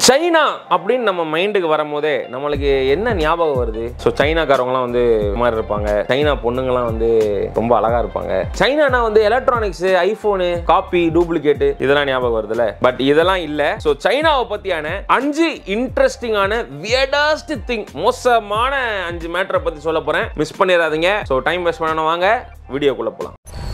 China அப்படின்னு நம்ம மைண்டுக்கு வரும்போதே நம்மளுக்கு என்ன ஞாபகம் வருது ஸோ சைனாக்காரவங்களாம் வந்து இந்த மாதிரி இருப்பாங்க சைனா பொண்ணுங்கலாம் வந்து ரொம்ப அழகா இருப்பாங்க சைனானா வந்து எலக்ட்ரானிக்ஸ் ஐபோனு காப்பி டூப்ளிகேட் இதெல்லாம் ஞாபகம் வருதுல்ல பட் இதெல்லாம் இல்ல ஸோ சைனாவை பத்தியான அஞ்சு இன்ட்ரெஸ்டிங்கான வியர்டஸ்ட் திங் மோசமான அஞ்சு மேட்டரை பத்தி சொல்ல போறேன் மிஸ் பண்ணிடாதீங்க ஸோ டைம் வேஸ்ட் பண்ணணும் வாங்க வீடியோக்குள்ள போலாம்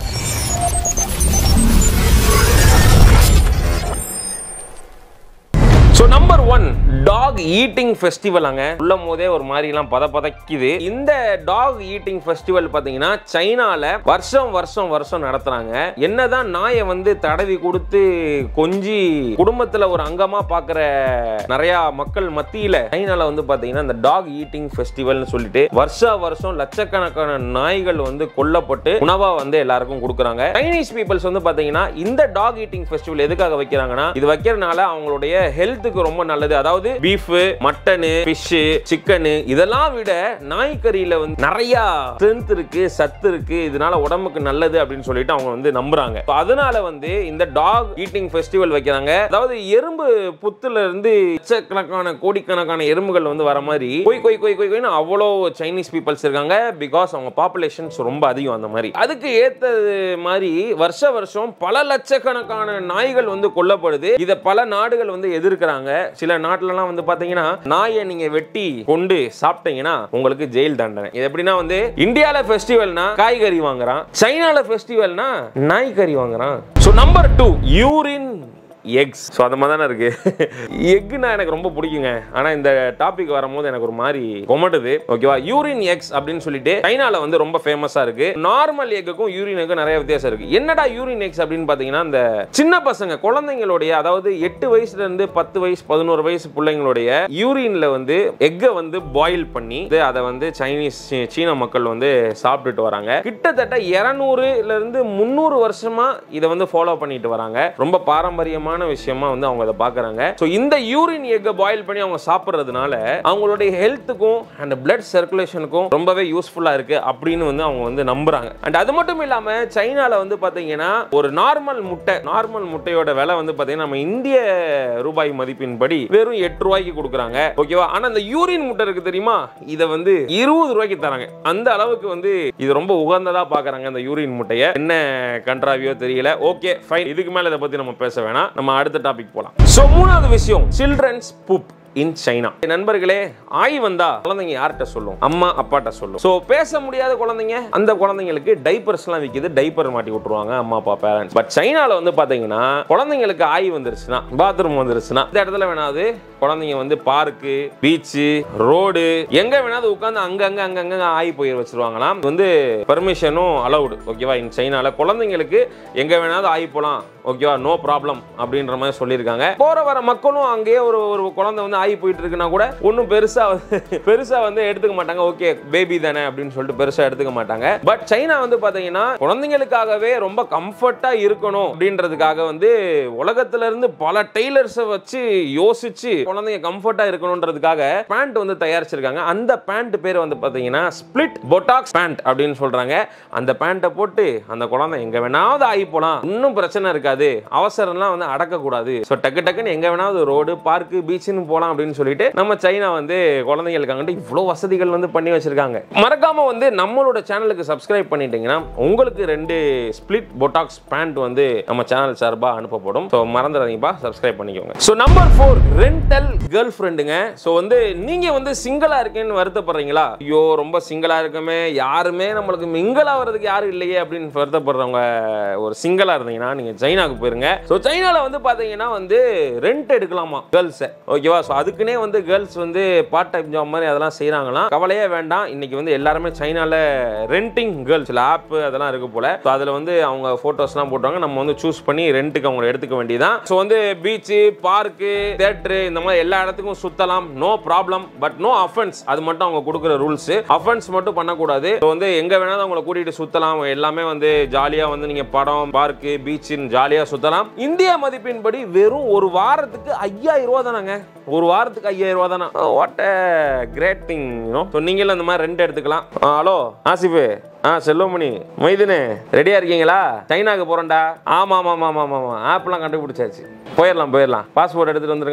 so number one dog eating festival அங்க சொல்லும் போதே ஒரு மாதிரிலாம் பத பதக்குது இந்த டாக் ஈட்டிங் ஃபெஸ்டிவல் பார்த்தீங்கன்னா சைனால வருஷம் வருஷம் வருஷம் நடத்துறாங்க என்னதான் நாயை வந்து தடவி கொடுத்து கொஞ்சி குடும்பத்துல ஒரு அங்கமா பார்க்குற நிறைய மக்கள் மத்தியில சைனால வந்து பார்த்தீங்கன்னா இந்த டாக் ஈட்டிங் ஃபெஸ்டிவல்னு சொல்லிட்டு வருஷா வருஷம் லட்சக்கணக்கான நாய்கள் வந்து கொல்லப்பட்டு உணவா வந்து எல்லாருக்கும் கொடுக்குறாங்க சைனீஸ் பீப்புள்ஸ் வந்து பார்த்தீங்கன்னா இந்த டாக் ஈட்டிங் ஃபெஸ்டிவல் எதுக்காக வைக்கிறாங்கன்னா இது வைக்கிறதுனால அவங்களுடைய ஹெல்த்துக்கு ரொம்ப நல்லது அதாவது பீஃப் மட்டனு ஃபிஷ் சிக்கனு இதெல்லாம் விட நாய்க்கறியில வந்து நிறைய ஸ்ட்ரென்த் இருக்கு சத்து இருக்கு இதனால உடம்புக்கு நல்லது அப்படின்னு சொல்லிட்டு அவங்க வந்து நம்புறாங்க So அதனால வந்து இந்த டாக் ஈட்டிங் ஃபெஸ்டிவல் வைக்கிறாங்க அதாவது எறும்பு புத்துல இருந்து லட்சக்கணக்கான கோடிக்கணக்கான எறும்புகள் வந்து வர மாதிரி கொய் கொய் கொய் கொய் கொய்னு அவ்வளோ சைனீஸ் பீப்புள்ஸ் இருக்காங்க பிகாஸ் அவங்க பாப்புலேஷன்ஸ் ரொம்ப அதிகம் அந்த மாதிரி அதுக்கு ஏத்தது மாதிரி வருஷ வருஷம் பல லட்சக்கணக்கான நாய்கள் வந்து கொல்லப்படுது இதை பல நாடுகள் வந்து எதிர்க்கிறாங்க சில நாட்டுலலாம் வந்து பாத்தீங்கன்னா நாயை நீங்க வெட்டி கொண்டு சாப்பிட்டீங்கன்னா உங்களுக்கு ஜெயில் தண்டனை இது எப்படின்னா வந்து இந்தியால ஃபெஸ்டிவல்னா காய்கறி வாங்குறான் சைனால ஃபெஸ்டிவல்னா நாய்கறி வாங்குறான் so number two urine eggs so அந்த மாதிரி தானே இருக்கு எக்குனா எனக்கு ரொம்ப பிடிக்குங்க ஆனால் இந்த டாபிக் வரும்போது எனக்கு ஒரு மாதிரி கொமட்டுது ஓகேவா யூரின் எக்ஸ் அப்படின்னு சொல்லிட்டு சைனால வந்து ரொம்ப ஃபேமஸாக இருக்கு நார்மல் எக்குக்கும் யூரின் எக்கும் நிறைய வித்தியாசம் இருக்கு என்னடா யூரின் எக்ஸ் அப்படின்னு பார்த்தீங்கன்னா இந்த சின்ன பசங்க குழந்தைங்களுடைய அதாவது எட்டு வயசுல இருந்து பத்து வயசு பதினோரு வயசு பிள்ளைங்களுடைய யூரின்ல வந்து எக்கை வந்து பாயில் பண்ணி இது அதை வந்து சைனீஸ் சீ- சீன மக்கள் வந்து சாப்பிட்டுட்டு வராங்க கிட்டத்தட்ட இருநூறுல இருந்து முந்நூறு வருஷமா இதை வந்து ஃபாலோ பண்ணிட்டு வராங்க ரொம்ப பாரம்பரியமான விஷயமா வந்து அவங்க அதை பார்க்கறாங்க ஸோ இந்த யூரின் எக்கை பாயில் பண்ணி அவங்க சாப்பிட்றதுனால அவங்களுடைய ஹெல்த்துக்கும் அண்ட் பிளட் சர்க்குலேஷனுக்கும் ரொம்பவே யூஸ்ஃபுல்லா இருக்கு அப்படின்னு வந்து அவங்க வந்து நம்புறாங்க அண்ட் அது மட்டும் இல்லாம சைனால வந்து பாத்தீங்கன்னா ஒரு நார்மல் முட்டை நார்மல் முட்டையோட விலை வந்து பாத்தீங்கன்னா நம்ம இந்திய ரூபாய் மதிப்பின்படி வெறும் எட்டு ரூபாய்க்கு கொடுக்குறாங்க ஓகேவா ஆனா அந்த யூரின் முட்டை இருக்கு தெரியுமா இதை வந்து இருபது ரூபாய்க்கு தராங்க அந்த அளவுக்கு வந்து இது ரொம்ப உகந்ததா பாக்குறாங்க அந்த யூரின் முட்டையை என்ன கண்ட்ராவியோ தெரியல ஓகே ஃபைன் இதுக்கு மேல இதை பத்தி நம்ம பேச வேணாம் நம்ம அடுத்த டாபிக் போலாம் சோ மூணாவது விஷயம் சில்ட்ரன்ஸ் புப் இன் சைனா நண்பர்களே ஆய் வந்தா குழந்தைங்க யார்கிட்ட சொல்லும் அம்மா அப்பாட்ட சொல்லும் ஸோ பேச முடியாத குழந்தைங்க அந்த குழந்தைங்களுக்கு டைப்பர்ஸ்லாம் விற்கிது டைப்பர் மாட்டி விட்டுருவாங்க அம்மா அப்பா பேரண்ட்ஸ் பட் சைனால வந்து பாத்தீங்கன்னா குழந்தைங்களுக்கு ஆய் வந்துருச்சுன்னா பாத்ரூம் வந்துருச்சுன்னா இந்த இடத்துல வேணாது குழந்தைங்க வந்து பார்க்கு பீச்சு ரோடு எங்க வேணாது உட்காந்து அங்கங்க அங்கங்க ஆய் போய் வச்சிருவாங்களாம் இது வந்து பெர்மிஷனும் அலௌடு ஓகேவா இன் சைனால குழந்தைங்களுக்கு எங்க வேணாவது ஆய் போலாம் ஓகேவா நோ ப்ராப்ளம் அப்படின்ற மாதிரி சொல்லியிருக்காங்க போற வர மக்களும் அங்கேயே ஒரு ஒரு குழந்தை வந்து ஆகி போயிட்டு இருக்குன்னா கூட ஒன்றும் பெருசா வந்து பெருசா வந்து எடுத்துக்க மாட்டாங்க ஓகே பேபி தானே அப்படின்னு சொல்லிட்டு பெருசா எடுத்துக்க மாட்டாங்க பட் சைனா வந்து பாத்தீங்கன்னா குழந்தைங்களுக்காகவே ரொம்ப கம்ஃபர்ட்டா இருக்கணும் அப்படின்றதுக்காக வந்து உலகத்துல இருந்து பல டெய்லர்ஸை வச்சு யோசிச்சு குழந்தைங்க கம்ஃபர்ட்டா இருக்கணுன்றதுக்காக பேண்ட் வந்து தயாரிச்சிருக்காங்க அந்த பேண்ட் பேர் வந்து பாத்தீங்கன்னா ஸ்பிளிட் பொட்டாக்ஸ் பேண்ட் அப்படின்னு சொல்றாங்க அந்த பேண்ட்டை போட்டு அந்த குழந்தை எங்க வேணாவது ஆகி போலாம் இன்னும் பிரச்சனை இருக்காது அவசரம்லாம் வந்து அடக்கக்கூடாது ஸோ டக்கு டக்குன்னு எங்க வேணாவது ரோடு பார்க்கு பீச்சுன்னு போலாம் அப்படின்னு சொல்லிட்டு நம்ம சைனா வந்து குழந்தைங்களுக்காக இவ்வளோ வசதிகள் வந்து பண்ணி வச்சிருக்காங்க மறக்காம வந்து நம்மளோட சேனலுக்கு சப்ஸ்கிரைப் பண்ணிட்டீங்கன்னா உங்களுக்கு ரெண்டு ஸ்பிளிட் பொட்டாக்ஸ் பேண்ட் வந்து நம்ம சேனல் சார்பாக அனுப்பப்படும் ஸோ மறந்துடாதீங்கப்பா சப்ஸ்கிரைப் பண்ணிக்கோங்க so number four rental girl ஃப்ரெண்டுங்க ஸோ வந்து நீங்க வந்து சிங்கிளா இருக்கேன்னு வருத்தப்படுறீங்களா ஐயோ ரொம்ப சிங்கிளா இருக்கமே யாருமே நம்மளுக்கு மிங்கிள் ஆகிறதுக்கு யாரும் இல்லையே அப்படின்னு வருத்தப்படுறவங்க ஒரு சிங்கிளா இருந்தீங்கன்னா நீங்க சைனாக்கு போயிருங்க ஸோ சைனால வந்து பாத்தீங்கன்னா வந்து ரெண்ட் எடுக்கலாமா கேர்ள்ஸை ஓகேவா ஸோ அதுக்குன்னே வந்து கேர்ள்ஸ் வந்து பார்ட் டைம் ஜாப் மாதிரி அதெல்லாம் செய்கிறாங்களாம் கவலையே வேண்டாம் இன்னைக்கு வந்து எல்லாருமே சைனால ரெண்டிங் கேர்ள்ஸ் ஆப் அதெல்லாம் இருக்கு போல ஸோ அதில் வந்து அவங்க ஃபோட்டோஸ்லாம் போட்டுவாங்க நம்ம வந்து சூஸ் பண்ணி ரெண்ட்டுக்கு அவங்க எடுத்துக்க வேண்டியதான் ஸோ வந்து பீச்சு பார்க்கு தேட்டரு இந்த மாதிரி எல்லா இடத்துக்கும் சுத்தலாம் no problem but no offence அது மட்டும் அவங்க கொடுக்குற ரூல்ஸ் அஃபென்ஸ் மட்டும் பண்ணக்கூடாது ஸோ வந்து எங்க வேணாலும் அவங்கள கூட்டிட்டு சுத்தலாம் எல்லாமே வந்து ஜாலியா வந்து நீங்க படம் பார்க்கு பீச்சுன்னு ஜாலியா சுத்தலாம் இந்திய மதிப்பின்படி வெறும் ஒரு வாரத்துக்கு ஐயாயிரம் ரூபா தானாங்க ஒரு வாரத்துக்கு ஐயாயிரம் ரூபா தானா வாட் கிரேட் திங் ஸோ நீங்களும் இந்த மாதிரி ரெண்ட் எடுத்துக்கலாம் ஹலோ ஆசிஃபு ஆ செல்வமணி மைதுனு ரெடியா இருக்கீங்களா சைனாக்கு போறேன்டா ஆமா ஆமா ஆமா ஆமா ஆமா ஆப்லாம் கண்டுபிடிச்சாச்சு போயிடலாம் போயிடலாம் பாஸ்போர்ட் எடுத்துட்டு வந்துருங்கடா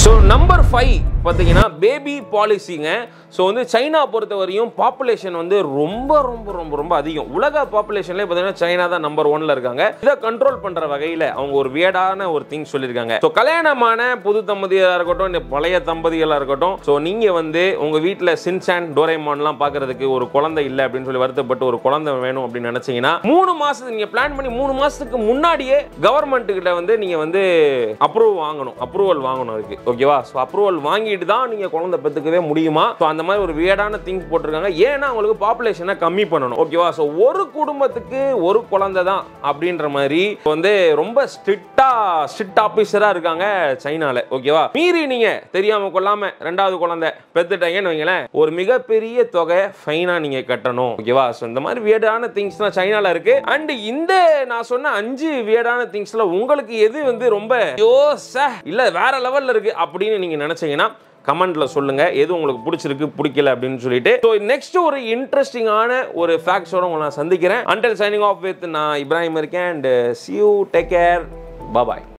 ஸோ நம்பர் ஃபைவ் பார்த்தீங்கன்னா பேபி பாலிசிங்க ஸோ வந்து சைனா பொறுத்த வரையும் பாப்புலேஷன் வந்து ரொம்ப ரொம்ப ரொம்ப ரொம்ப அதிகம் உலக பாப்புலேஷன்லேயே பார்த்தீங்கன்னா சைனா தான் நம்பர் ஒன்ல இருக்காங்க இதை கண்ட்ரோல் பண்ணுற வகையில் அவங்க ஒரு வியடான ஒரு திங் சொல்லியிருக்காங்க ஸோ கல்யாணமான புது தம்பதியாக இருக்கட்டும் இந்த பழைய தம்பதிகளாக இருக்கட்டும் ஸோ நீங்கள் வந்து உங்கள் வீட்டில் சின்சான் டோரேமான்லாம் பார்க்கறதுக்கு ஒரு குழந்தை இல்லை அப்படின்னு சொல்லி வருத்தப்பட்டு ஒரு குழந்தை வேணும் அப்படின்னு நினச்சிங்கன்னா மூணு மாதத்துக்கு நீங்கள் பிளான் பண்ணி மூணு மாதத்துக்கு முன்னாடியே கவர்மெண்ட் கிட்ட வந்து நீங்கள் வந்து அப்ரூவ் வாங்கணும் அப்ரூவல் வாங்கணும் இருக்கு ஓகேவா ஸோ அப்ரூவல் வாங்கிட்டு தான் நீங்கள் குழந்தை பெற்றுக்கவே முடியுமா ஸோ அந்த மாதிரி ஒரு வியடான திங்ஸ் போட்டிருக்காங்க ஏன்னா அவங்களுக்கு பாப்புலேஷனை கம்மி பண்ணணும் ஓகேவா ஸோ ஒரு குடும்பத்துக்கு ஒரு குழந்தை தான் அப்படின்ற மாதிரி வந்து ரொம்ப ஸ்ட்ரிக்டா ஸ்ட்ரிக்ட் ஆபீசராக இருக்காங்க சைனால ஓகேவா மீறி நீங்க தெரியாம கொள்ளாம ரெண்டாவது குழந்தை பெத்துட்டாங்கன்னு வைங்களேன் ஒரு மிகப்பெரிய தொகை ஃபைனா நீங்க கட்டணும் ஓகேவா ஸோ இந்த மாதிரி வியடான திங்ஸ்லாம் சைனால இருக்கு அண்ட் இந்த நான் சொன்ன அஞ்சு வியடான திங்ஸ்ல உங்களுக்கு எது வந்து ரொம்ப யோச இல்ல வேற லெவல்ல இருக்கு அப்படின்னு நீங்க நினைச்சீங்கன்னா கமெண்ட்ல சொல்லுங்க எது உங்களுக்கு பிடிச்சிருக்கு பிடிக்கல அப்படின்னு சொல்லிட்டு ஸோ நெக்ஸ்ட் ஒரு இன்ட்ரெஸ்டிங்கான ஒரு ஃபேக்ட்ஸோட உங்களை நான் சந்திக்கிறேன் அண்டல் சைனிங் ஆஃப் வித் நான் இப்ராஹிம் இருக்கேன் and see you take care bye